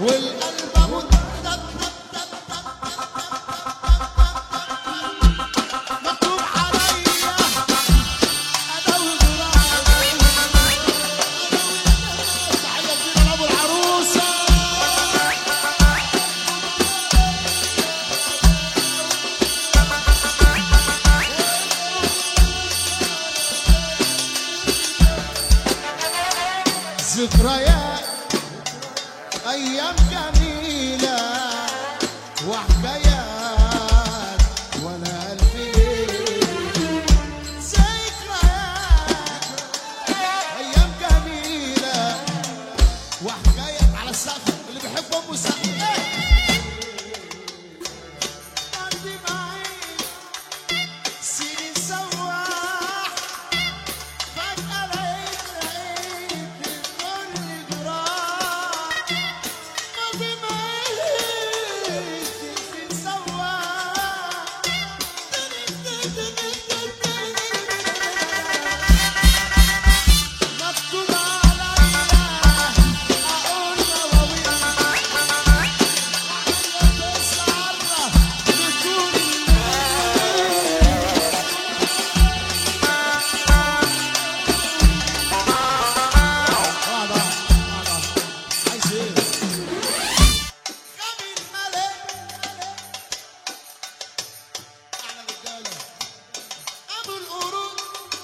والقلب ابو مكتوب عليا ادوي جراحي تحيه كبيره لابو العروسه ذكريات ايام جميله وحكايات وانا الف ليل ذكريات ايام جميله وحكايات على السقف اللي بيحب امه السقف قلبي معاك سيدي سواح فجأة لقيت لقيت الكل جراح ما في معيش سواح مكتوب عليا اقول مواويل تسعرف بكل اقعد اقعد عايز ايه؟ غبي الملك احلى رجاله ابو القرود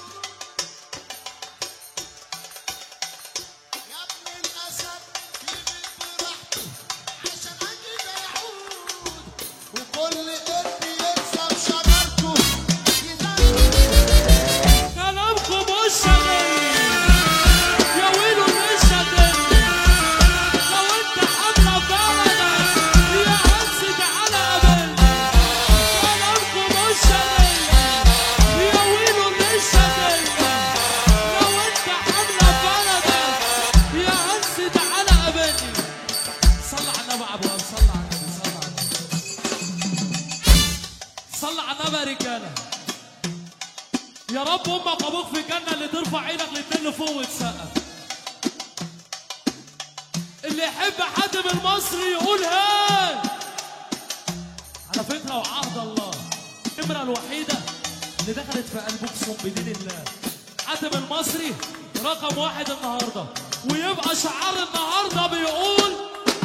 يا ابن الاسد يغيب براحته عشان اجي يعود وكل قرد يكسب شجرته يدور كلامكم مش شغال يا ويلو مش شغال لو انت حامله بلدك يا عز تعالى قبل كلامكم مش شغال يا ويلو مش شغال لو انت حامله بلدك يا عز تعالى قبلني صل على النبي يا ابو أبو، صل على النبي صل على النبي صل على النبي يا رجاله يا رب امك وابوك في الجنه اللي ترفع عينك الاتنين لفوق وتسقف اللي يحب حد من مصر يقول هاي على فكره وعهد الله النمره الوحيده اللي دخلت في قلبك صم بدين الله حاتم المصري رقم واحد النهارده ويبقى شعار النهارده بيقول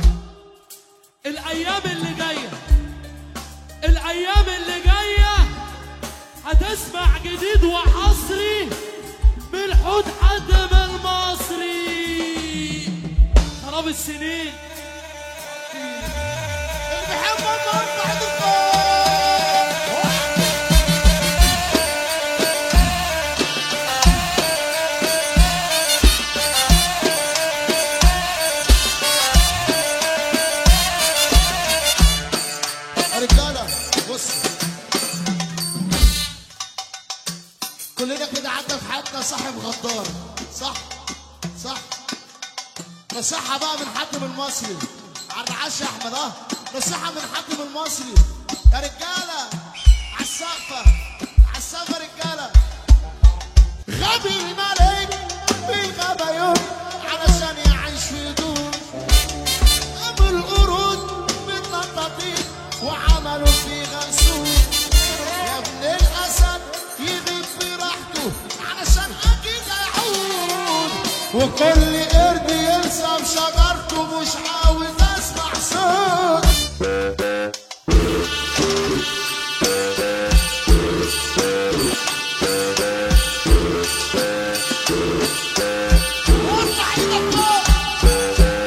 الايام اللي جايه الايام اللي جايه هتسمع جديد وحصري من حوت حاتم المصري خراب السنين اللي بيحب امه ارفع ايدك يا رجاله بصوا كلنا كده عدى في حياتنا صاحب غدار صح صح نصيحة بقى من حاتم المصري على الرعاش يا احمد اه نصيحة من حاتم المصري يا رجالة على السقفة على السقفة يا رجالة غبي الملك بالغبيون علشان يعيش في دون ابو القرود بالنطاطين وعملوا في غسول يا ابن الاسد يغيب براحته علشان اكيد هيعود وكل قرد يلزم شجرته مش عاوز اسمع صوت وارفع ايدك فوق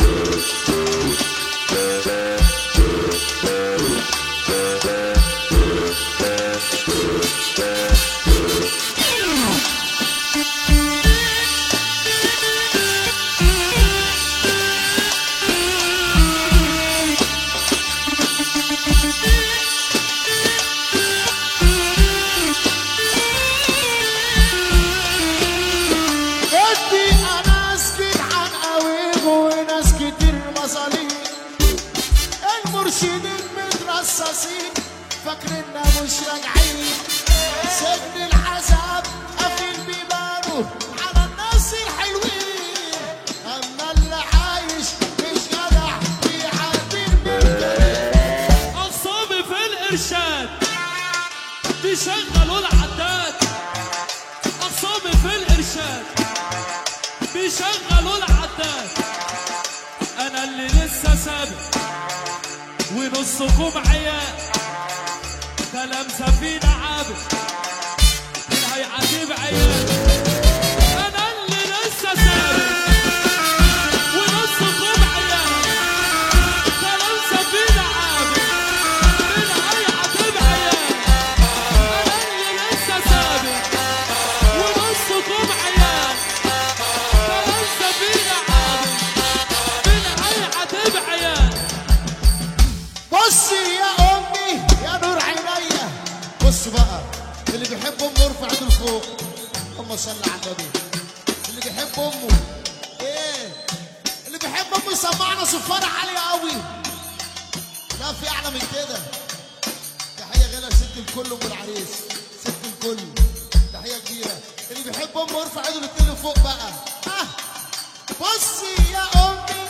ادي ناس جدعان قوي وناس كتير مظاليم المرشدين مترصصين فاكريننا مش راجعين سجن العذاب قافل بيبانه على الناس الحلوين اما اللي عايش مش جدع يشغلوا العداد انا اللي لسه سابق ونصكم عيال كلام سفينة عابد مين هيعاتب عيال انا اللي لسه سابق ونصكم عيال كلام سفينة عابد مين هيعاتب عيال انا اللي لسه سابق ونصكم عيال كلام سفينة عابد مين هيعاتب عيال بصي يا امي يا نور عينيا بص بقى اللي بيحب امه يرفع ايده لفوق اللهم صل على النبي اللي بيحب امه ايه اللي بيحب امه يسمعنا صفاره عاليه قوي لا في اعلى من كده تحيه غلا ست الكل ام العريس ست الكل تحيه كبيره اللي بيحب امه يرفع ايده للتاني فوق بقى ها بصي يا امي